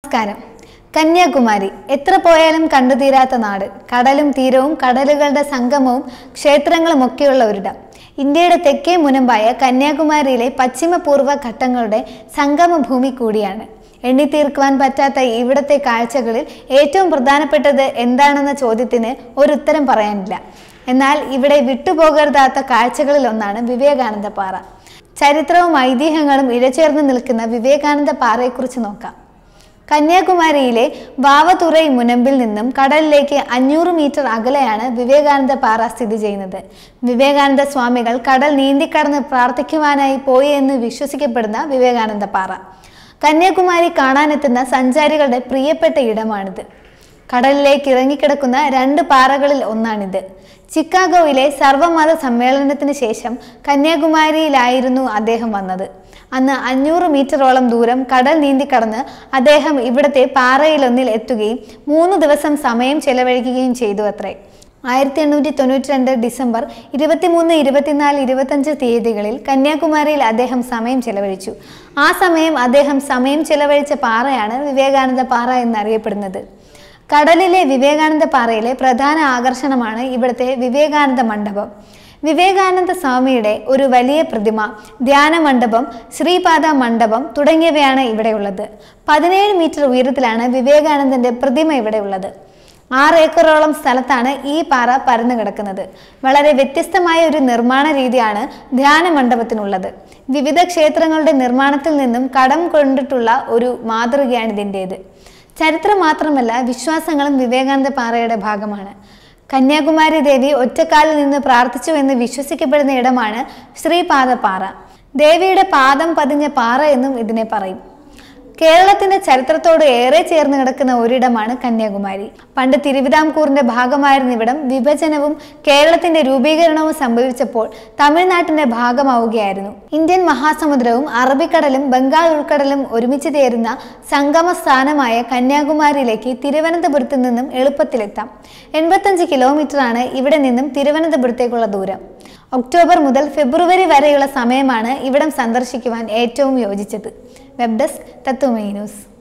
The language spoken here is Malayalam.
നമസ്കാരം കന്യാകുമാരി എത്ര പോയാലും കണ്ടുതീരാത്ത നാട് കടലും തീരവും കടലുകളുടെ സംഗമവും ക്ഷേത്രങ്ങളും ഒക്കെയുള്ള ഒരിടം ഇന്ത്യയുടെ തെക്കേ മുനമ്പായ കന്യാകുമാരിയിലെ പശ്ചിമപൂർവ്വ ഘട്ടങ്ങളുടെ സംഗമ ഭൂമി കൂടിയാണ് എണ്ണിത്തീർക്കുവാൻ പറ്റാത്ത ഇവിടത്തെ കാഴ്ചകളിൽ ഏറ്റവും പ്രധാനപ്പെട്ടത് എന്താണെന്ന ചോദ്യത്തിന് ഒരു ഉത്തരം പറയാനില്ല എന്നാൽ ഇവിടെ വിട്ടുപോകരുതാത്ത കാഴ്ചകളിൽ ഒന്നാണ് വിവേകാനന്ദ പാറ ചരിത്രവും ഐതിഹ്യങ്ങളും ഇഴചേർന്ന് നിൽക്കുന്ന വിവേകാനന്ദ പാറയെക്കുറിച്ച് നോക്കാം കന്യാകുമാരിയിലെ വാവതുറൈ മുനമ്പിൽ നിന്നും കടലിലേക്ക് അഞ്ഞൂറ് മീറ്റർ അകലെയാണ് വിവേകാനന്ദ പാറ സ്ഥിതി ചെയ്യുന്നത് വിവേകാനന്ദ സ്വാമികൾ കടൽ നീന്തിക്കടന്ന് പ്രാർത്ഥിക്കുവാനായി പോയി എന്ന് വിശ്വസിക്കപ്പെടുന്ന വിവേകാനന്ദ പാറ കന്യാകുമാരി കാണാനെത്തുന്ന സഞ്ചാരികളുടെ പ്രിയപ്പെട്ട ഇടമാണിത് കടലിലേക്ക് ഇറങ്ങിക്കിടക്കുന്ന രണ്ട് പാറകളിൽ ഒന്നാണിത് ചിക്കാഗോയിലെ സർവമത സമ്മേളനത്തിന് ശേഷം കന്യാകുമാരിയിലായിരുന്നു അദ്ദേഹം വന്നത് അന്ന് അഞ്ഞൂറ് മീറ്ററോളം ദൂരം കടൽ നീന്തിക്കടന്ന് അദ്ദേഹം ഇവിടുത്തെ പാറയിലൊന്നിൽ എത്തുകയും മൂന്ന് ദിവസം സമയം ചെലവഴിക്കുകയും ചെയ്തു അത്രേ ആയിരത്തി എണ്ണൂറ്റി തൊണ്ണൂറ്റി രണ്ട് ഡിസംബർ ഇരുപത്തിമൂന്ന് ഇരുപത്തിനാല് ഇരുപത്തഞ്ച് തീയതികളിൽ കന്യാകുമാരിയിൽ അദ്ദേഹം സമയം ചെലവഴിച്ചു ആ സമയം അദ്ദേഹം സമയം ചെലവഴിച്ച പാറയാണ് വിവേകാനന്ദ പാറ എന്നറിയപ്പെടുന്നത് കടലിലെ വിവേകാനന്ദ പാറയിലെ പ്രധാന ആകർഷണമാണ് ഇവിടുത്തെ വിവേകാനന്ദ മണ്ഡപം വിവേകാനന്ദ സ്വാമിയുടെ ഒരു വലിയ പ്രതിമ ധ്യാന മണ്ഡപം ശ്രീപാദ മണ്ഡപം തുടങ്ങിയവയാണ് ഇവിടെയുള്ളത് പതിനേഴ് മീറ്റർ ഉയരത്തിലാണ് വിവേകാനന്ദന്റെ പ്രതിമ ഇവിടെയുള്ളത് ആറ് ഏക്കറോളം സ്ഥലത്താണ് ഈ പാറ പരന്നു കിടക്കുന്നത് വളരെ വ്യത്യസ്തമായ ഒരു നിർമ്മാണ രീതിയാണ് ധ്യാന മണ്ഡപത്തിനുള്ളത് വിവിധ ക്ഷേത്രങ്ങളുടെ നിർമ്മാണത്തിൽ നിന്നും കടം കൊണ്ടിട്ടുള്ള ഒരു മാതൃകയാണ് ഇതിൻ്റേത് ചരിത്രം മാത്രമല്ല വിശ്വാസങ്ങളും വിവേകാനന്ദ പാറയുടെ ഭാഗമാണ് കന്യാകുമാരി ദേവി ഒറ്റക്കാലിൽ നിന്ന് പ്രാർത്ഥിച്ചു എന്ന് വിശ്വസിക്കപ്പെടുന്ന ഇടമാണ് ശ്രീപാദപാറ ദേവിയുടെ പാദം പതിഞ്ഞ പാറ എന്നും ഇതിനെ പറയും കേരളത്തിന്റെ ചരിത്രത്തോട് ഏറെ ചേർന്ന് കിടക്കുന്ന ഒരിടമാണ് കന്യാകുമാരി പണ്ട് തിരുവിതാംകൂറിന്റെ ഭാഗമായിരുന്ന ഇവിടം വിഭജനവും കേരളത്തിന്റെ രൂപീകരണവും സംഭവിച്ചപ്പോൾ തമിഴ്നാട്ടിന്റെ ഭാഗമാവുകയായിരുന്നു ഇന്ത്യൻ മഹാസമുദ്രവും അറബിക്കടലും ബംഗാൾ ഉൾക്കടലും ഒരുമിച്ച് ചേരുന്ന സംഗമ സ്ഥാനമായ കന്യാകുമാരിയിലേക്ക് തിരുവനന്തപുരത്ത് നിന്നും എളുപ്പത്തിലെത്താം എൺപത്തഞ്ച് കിലോമീറ്ററാണ് ഇവിടെ നിന്നും തിരുവനന്തപുരത്തേക്കുള്ള ദൂരം ഒക്ടോബർ മുതൽ ഫെബ്രുവരി വരെയുള്ള സമയമാണ് ഇവിടം സന്ദർശിക്കുവാൻ ഏറ്റവും യോജിച്ചത് വെബ് ഡെസ്ക് തത്വമൈ ന്യൂസ്